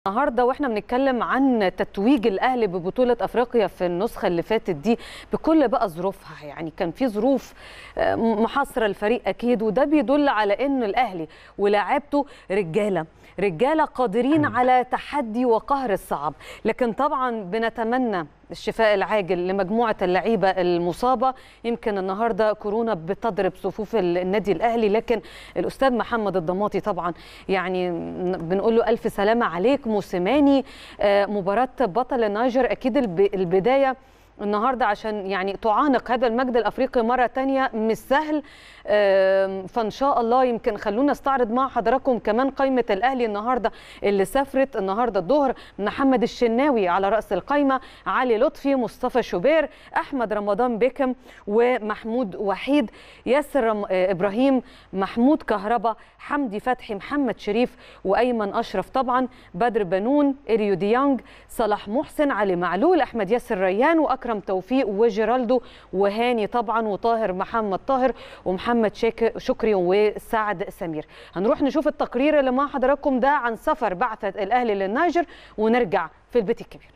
النهارده واحنا بنتكلم عن تتويج الاهلي ببطوله افريقيا في النسخه اللي فاتت دي بكل بقى ظروفها يعني كان في ظروف محاصره الفريق اكيد وده بيدل على ان الاهلي ولاعيبته رجاله رجاله قادرين على تحدي وقهر الصعب لكن طبعا بنتمنى الشفاء العاجل لمجموعه اللعيبه المصابه يمكن النهارده كورونا بتضرب صفوف النادي الاهلي لكن الاستاذ محمد الضماطي طبعا يعني بنقول له الف سلامه عليك موسيماني مباراه بطل النيجر اكيد البدايه النهارده عشان يعني تعانق هذا المجد الافريقي مره تانية مش سهل فان شاء الله يمكن خلونا استعرض مع حضراتكم كمان قائمه الاهلي النهارده اللي سافرت النهارده الظهر محمد الشناوي على راس القائمه علي لطفي مصطفى شوبير احمد رمضان بيكم ومحمود وحيد ياسر ابراهيم محمود كهربا حمدي فتحي محمد شريف وايمن اشرف طبعا بدر بنون اريو ديانج صلاح محسن علي معلول احمد ياسر ريان واكرم اكرم توفيق وجيرالدو وهاني طبعا وطاهر محمد طاهر ومحمد شكري وسعد سمير هنروح نشوف التقرير اللي مع حضراتكم ده عن سفر بعثه الاهلي للنيجر ونرجع في البيت الكبير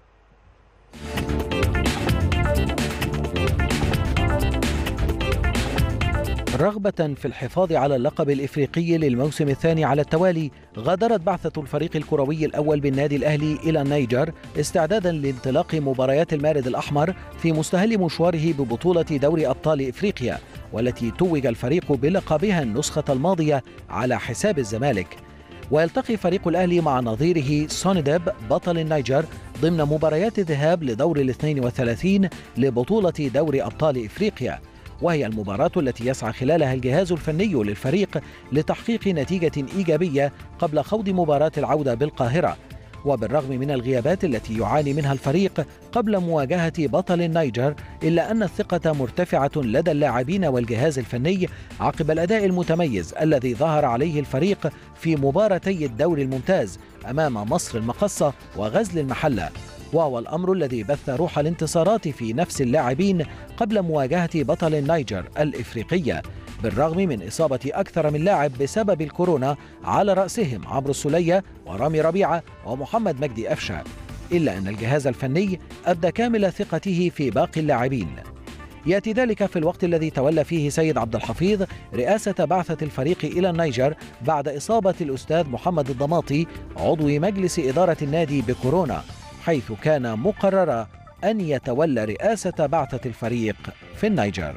رغبة في الحفاظ على اللقب الإفريقي للموسم الثاني على التوالي غادرت بعثة الفريق الكروي الأول بالنادي الأهلي إلى النيجر استعدادا لانطلاق مباريات المارد الأحمر في مستهل مشواره ببطولة دوري أبطال إفريقيا والتي توج الفريق بلقبها النسخة الماضية على حساب الزمالك ويلتقي فريق الأهلي مع نظيره سوندب بطل النيجر ضمن مباريات الذهاب لدور الاثنين والثلاثين لبطولة دوري أبطال إفريقيا وهي المباراة التي يسعى خلالها الجهاز الفني للفريق لتحقيق نتيجة إيجابية قبل خوض مباراة العودة بالقاهرة وبالرغم من الغيابات التي يعاني منها الفريق قبل مواجهة بطل النيجر إلا أن الثقة مرتفعة لدى اللاعبين والجهاز الفني عقب الأداء المتميز الذي ظهر عليه الفريق في مباراتي الدوري الممتاز أمام مصر المقصة وغزل المحلة وهو الأمر الذي بث روح الانتصارات في نفس اللاعبين قبل مواجهة بطل النيجر الإفريقية بالرغم من إصابة أكثر من لاعب بسبب الكورونا على رأسهم عمرو السولية ورامي ربيعة ومحمد مجدي أفشا إلا أن الجهاز الفني أبدى كامل ثقته في باقي اللاعبين ياتي ذلك في الوقت الذي تولى فيه سيد عبد الحفيظ رئاسة بعثة الفريق إلى النيجر بعد إصابة الأستاذ محمد الضماطي عضو مجلس إدارة النادي بكورونا حيث كان مقرر أن يتولى رئاسة بعثة الفريق في النيجر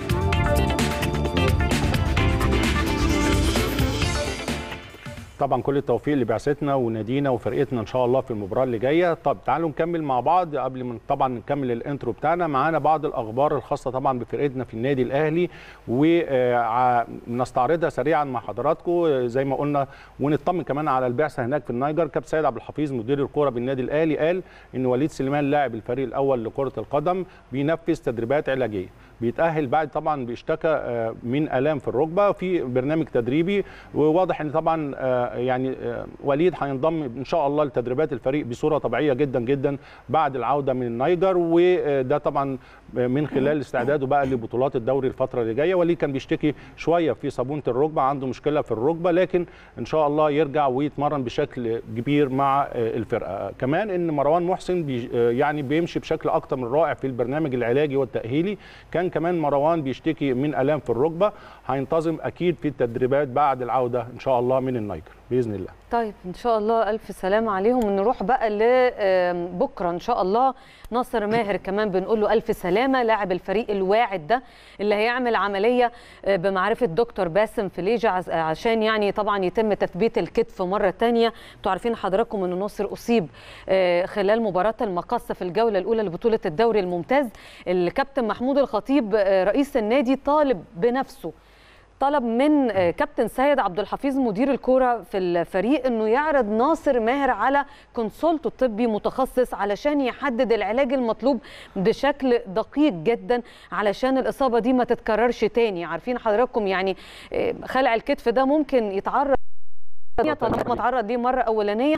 طبعا كل التوفيق لبعثتنا ونادينا وفرقتنا ان شاء الله في المباراه اللي جايه طب تعالوا نكمل مع بعض قبل ما طبعا نكمل الانترو بتاعنا معانا بعض الاخبار الخاصه طبعا بفرقتنا في النادي الاهلي ونستعرضها سريعا مع حضراتكم زي ما قلنا ونطمن كمان على البعثه هناك في النيجر كابتن سيد عبد الحفيظ مدير الكوره بالنادي الاهلي قال ان وليد سليمان لاعب الفريق الاول لكره القدم بينفذ تدريبات علاجيه بيتاهل بعد طبعا بيشتكى من الام في الركبه في برنامج تدريبي وواضح ان طبعا يعني وليد هينضم ان شاء الله لتدريبات الفريق بصوره طبيعيه جدا جدا بعد العوده من النيجر وده طبعا من خلال استعداده بقى لبطولات الدوري الفتره اللي جايه وليد كان بيشتكي شويه في صابونه الركبه عنده مشكله في الركبه لكن ان شاء الله يرجع ويتمرن بشكل كبير مع الفرقه كمان ان مروان محسن بي يعني بيمشي بشكل اكتر من رائع في البرنامج العلاجي والتاهيلي كان كمان مروان بيشتكي من الام في الركبه هينتظم اكيد في التدريبات بعد العوده ان شاء الله من النيجر باذن الله طيب ان شاء الله الف سلامه عليهم نروح بقى لبكره ان شاء الله ناصر ماهر كمان بنقول له الف سلامه لاعب الفريق الواعد ده اللي هيعمل عمليه بمعرفه دكتور باسم فليجة عشان يعني طبعا يتم تثبيت الكتف مره ثانيه انتوا عارفين حضراتكم ان ناصر اصيب خلال مباراه المقصه في الجوله الاولى لبطوله الدوري الممتاز الكابتن محمود الخطيب رئيس النادي طالب بنفسه طلب من كابتن سيد عبد الحفيظ مدير الكوره في الفريق انه يعرض ناصر ماهر على كونسولت طبي متخصص علشان يحدد العلاج المطلوب بشكل دقيق جدا علشان الاصابه دي ما تتكررش تاني عارفين حضراتكم يعني خلع الكتف ده ممكن يتعرض طالما اتعرض ليه مره اولانيه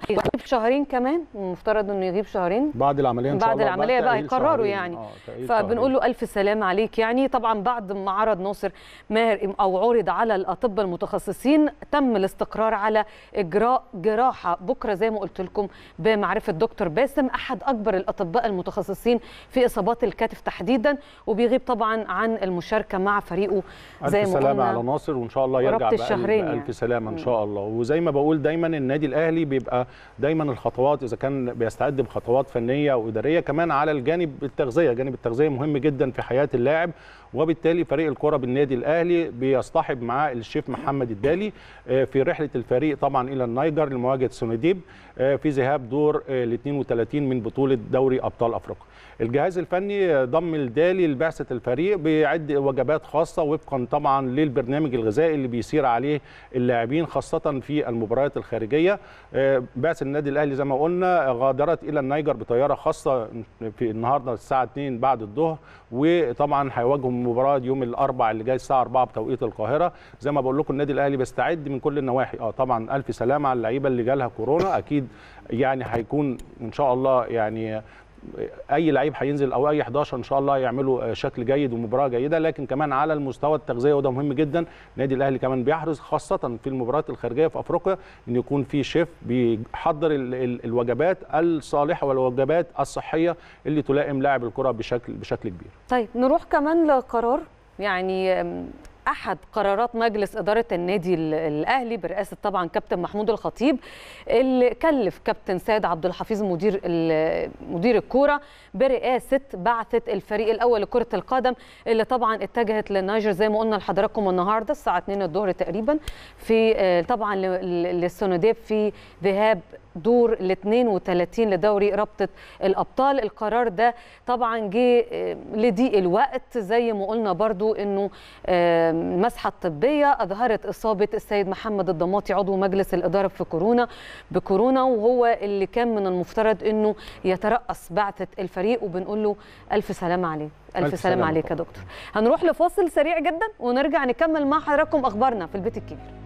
شهرين كمان المفترض انه يغيب شهرين بعد العمليه ان شاء بعد الله العمليه بقى تأهيل يقرروا شهرين. يعني آه، تأهيل فبنقول شهرين. له الف سلام عليك يعني طبعا بعد ما عرض ناصر ماهر او عرض على الاطباء المتخصصين تم الاستقرار على اجراء جراحه بكره زي ما قلت لكم بمعرفه دكتور باسم احد اكبر الاطباء المتخصصين في اصابات الكتف تحديدا وبيغيب طبعا عن المشاركه مع فريقه زي ألف ما سلامة قلنا على ناصر وإن شاء الله يرجع وربط بألف, الشهرين بألف يعني. سلامة إن مم. شاء الله وزي ما بقول دايما النادي الأهلي بيبقى دايما الخطوات إذا كان بيستعد بخطوات فنية وإدارية كمان على الجانب التغذية جانب التغذية مهم جدا في حياة اللاعب وبالتالي فريق الكرة بالنادي الأهلي بيصطحب معاه الشيف محمد الدالي آه، في رحلة الفريق طبعا إلى النيجر لمواجهة سونيديب آه، في ذهاب دور ال 32 من بطولة دوري أبطال أفريقيا الجهاز الفني ضم الدالي لبعثه الفريق بيعد وجبات خاصه وفقا طبعا للبرنامج الغذائي اللي بيسير عليه اللاعبين خاصه في المباريات الخارجيه آه، بعثه النادي الاهلي زي ما قلنا غادرت الى النيجر بطياره خاصه في النهارده الساعه 2 بعد الظهر وطبعا هيواجهوا المباراه يوم الاربعاء اللي جاي الساعه 4 بتوقيت القاهره زي ما بقول لكم النادي الاهلي بيستعد من كل النواحي اه طبعا الف سلامه على اللعيبه اللي جالها كورونا اكيد يعني هيكون ان شاء الله يعني اي لعيب هينزل او اي 11 ان شاء الله يعملوا شكل جيد ومباراه جيده لكن كمان على المستوى التغذيه وده مهم جدا النادي الاهلي كمان بيحرص خاصه في المباريات الخارجيه في افريقيا ان يكون في شيف بيحضر ال- ال- الوجبات الصالحه والوجبات الصحيه اللي تلائم لاعب الكره بشكل بشكل كبير طيب نروح كمان لقرار يعني أم، احد قرارات مجلس اداره النادي ال- الاهلي برئاسه طبعا كابتن محمود الخطيب اللي كلف كابتن سيد عبد الحفيظ مدير ال- مدير الكوره برئاسه بعثه الفريق الاول لكره القدم اللي طبعا اتجهت للنيجر زي ما قلنا لحضراتكم النهارده الساعه 2 الظهر تقريبا في آه، طبعا ل- ل- للسونوديب في ذهاب دور ال 32 لدوري رابطه الابطال القرار ده طبعا جه آه، لضيق الوقت زي ما قلنا برضو انه آه، المسحه الطبيه اظهرت اصابه السيد محمد الضماطي عضو مجلس الاداره في كورونا بكورونا وهو اللي كان من المفترض انه يترأس بعثه الفريق وبنقول له الف سلامه عليه الف, ألف سلامه سلامة عليك يا طبعاً. دكتور هنروح لفاصل سريع جدا ونرجع نكمل مع حضراتكم اخبارنا في البيت الكبير